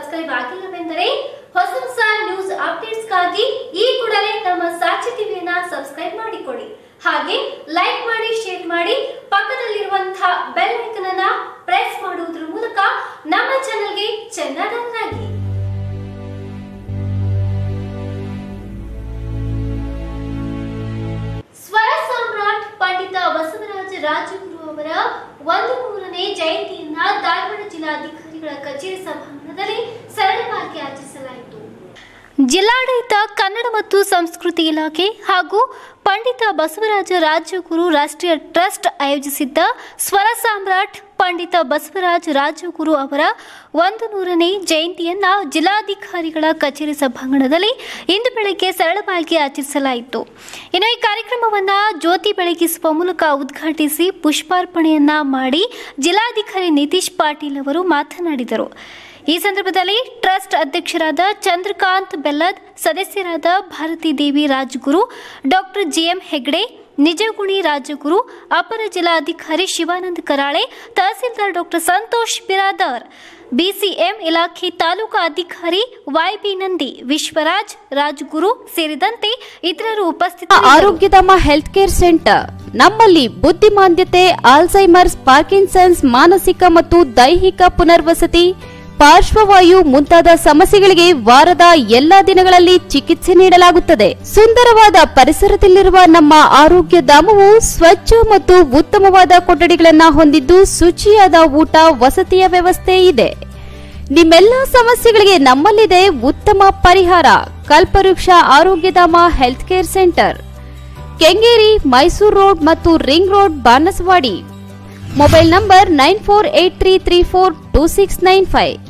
subscribe ಆಗಿಲ್ಲವೆಂದರೆ ಹೊಸ ಹೊಸ news ಅಪ್ಡೇಟ್ಸ್ಗಾಗಿ ಈ ಕೂಡಲೇ ನಮ್ಮ ಸಾಕ್ಷಿ ಟಿವಿಯನ್ನ ಸಬ್ಸ್ಕ್ರೈಬ್ ಮಾಡಿಕೊಳ್ಳಿ ಹಾಗೆ ಲೈಕ್ ಮಾಡಿ ಶೇರ್ ಮಾಡಿ ಪಕ್ಕದಲ್ಲಿರುವಂತಹ ಬೆಲ್ ಐಕನ್ ಅನ್ನ ಪ್ರೆಸ್ ಮಾಡುವುದರ ಮೂಲಕ ನಮ್ಮ ಚಾನೆಲ್ಗೆ ಚೆನ್ನಾಗಿ ಸ್ವರ ಸಾಮ್ರಾಟ್ ಪಂಡಿತ ಬಸವರಾಜ ರಾಜಗುರು ಅವರ ಒಂದು ಮೂರನೇ ಜಯಂತಿಯನ್ನ ಧಾರವಾಡ ಜಿಲ್ಲಾಧಿಕಾರಿಗಳ ಕಚೇರಿ ಸಭಾಂಗಣದಲ್ಲಿ ಸರಳವಾಗಿ ಆಚರಿಸಲಾಯಿತು ಜಿಲ್ಲಾಡಳಿತ ಕನ್ನಡ ಮತ್ತು ಸಂಸ್ಕೃತಿ ಇಲಾಖೆ ಹಾಗೂ ಪಂಡಿತ ಬಸವರಾಜ ರಾಜಗುರು ರಾಷ್ಟ್ರೀಯ ಟ್ರಸ್ಟ್ ಆಯೋಜಿಸಿದ್ದ ಸ್ವರ ಸಾಮ್ರಾಟ್ ಪಂಡಿತ ಬಸವರಾಜ ರಾಜಗುರು ಅವರ ಒಂದು ನೂರನೇ ಜಯಂತಿಯನ್ನ ಜಿಲ್ಲಾಧಿಕಾರಿಗಳ ಕಚೇರಿ ಸಭಾಂಗಣದಲ್ಲಿ ಇಂದು ಬೆಳಗ್ಗೆ ಸರಳವಾಗಿ ಆಚರಿಸಲಾಯಿತು ಇನ್ನು ಈ ಕಾರ್ಯಕ್ರಮವನ್ನ ಜ್ಯೋತಿ ಬೆಳಗಿಸುವ ಮೂಲಕ ಉದ್ಘಾಟಿಸಿ ಪುಷ್ಪಾರ್ಪಣೆಯನ್ನ ಮಾಡಿ ಜಿಲ್ಲಾಧಿಕಾರಿ ನಿತೀಶ್ ಪಾಟೀಲ್ ಅವರು ಮಾತನಾಡಿದರು ಈ ಸಂದರ್ಭದಲ್ಲಿ ಟ್ರಸ್ಟ್ ಅಧ್ಯಕ್ಷರಾದ ಚಂದ್ರಕಾಂತ್ ಬೆಲ್ಲದ್ ಸದಸ್ಯರಾದ ಭಾರತಿ ದೇವಿ ರಾಜಗುರು ಡಾಕ್ಟರ್ ಜಿಎಂ ಹೆಗ್ಡೆ ನಿಜಗುಣಿ ರಾಜಗುರು ಅಪರ ಜಿಲ್ಲಾಧಿಕಾರಿ ಶಿವಾನಂದ ಕರಾಳೆ ತಹಸೀಲ್ದಾರ್ ಡಾಕ್ಟರ್ ಸಂತೋಷ್ ಬಿರಾದರ್ ಬಿಸಿಎಂ ಇಲಾಖೆ ತಾಲೂಕಾ ಅಧಿಕಾರಿ ವೈಬಿ ನಂದಿ ವಿಶ್ವರಾಜ್ ರಾಜಗುರು ಸೇರಿದಂತೆ ಇತರರು ಉಪಸ್ಥಿತರಿದ್ದರು ಆರೋಗ್ಯಧಾಮ ಹೆಲ್ತ್ ಕೇರ್ ಸೆಂಟರ್ ನಮ್ಮಲ್ಲಿ ಬುದ್ಧಿಮಾಂದ್ಯತೆ ಆಲ್ಝೈಮರ್ಸ್ ಪಾರ್ಕಿನ್ಸನ್ಸ್ ಮಾನಸಿಕ ಮತ್ತು ದೈಹಿಕ ಪುನರ್ವಸತಿ ಪಾರ್ಶ್ವವಾಯು ಮುಂತಾದ ಸಮಸ್ಯೆಗಳಿಗೆ ವಾರದ ಎಲ್ಲಾ ದಿನಗಳಲ್ಲಿ ಚಿಕಿತ್ಸೆ ನೀಡಲಾಗುತ್ತದೆ ಸುಂದರವಾದ ಪರಿಸರದಲ್ಲಿರುವ ನಮ್ಮ ಆರೋಗ್ಯ ಧಾಮವು ಸ್ವಚ್ಛ ಮತ್ತು ಉತ್ತಮವಾದ ಕೊಠಡಿಗಳನ್ನ ಹೊಂದಿದ್ದು ಶುಚಿಯಾದ ಊಟ ವಸತಿಯ ವ್ಯವಸ್ಥೆ ಇದೆ ನಿಮ್ಮೆಲ್ಲ ಸಮಸ್ಯೆಗಳಿಗೆ ನಮ್ಮಲ್ಲಿದೆ ಉತ್ತಮ ಪರಿಹಾರ Kalpavriksha Arogyadhama health care centre Kengeri Mysuru road ಮತ್ತು ring road Banasawadi mobile number nine four eight three three four two six nine five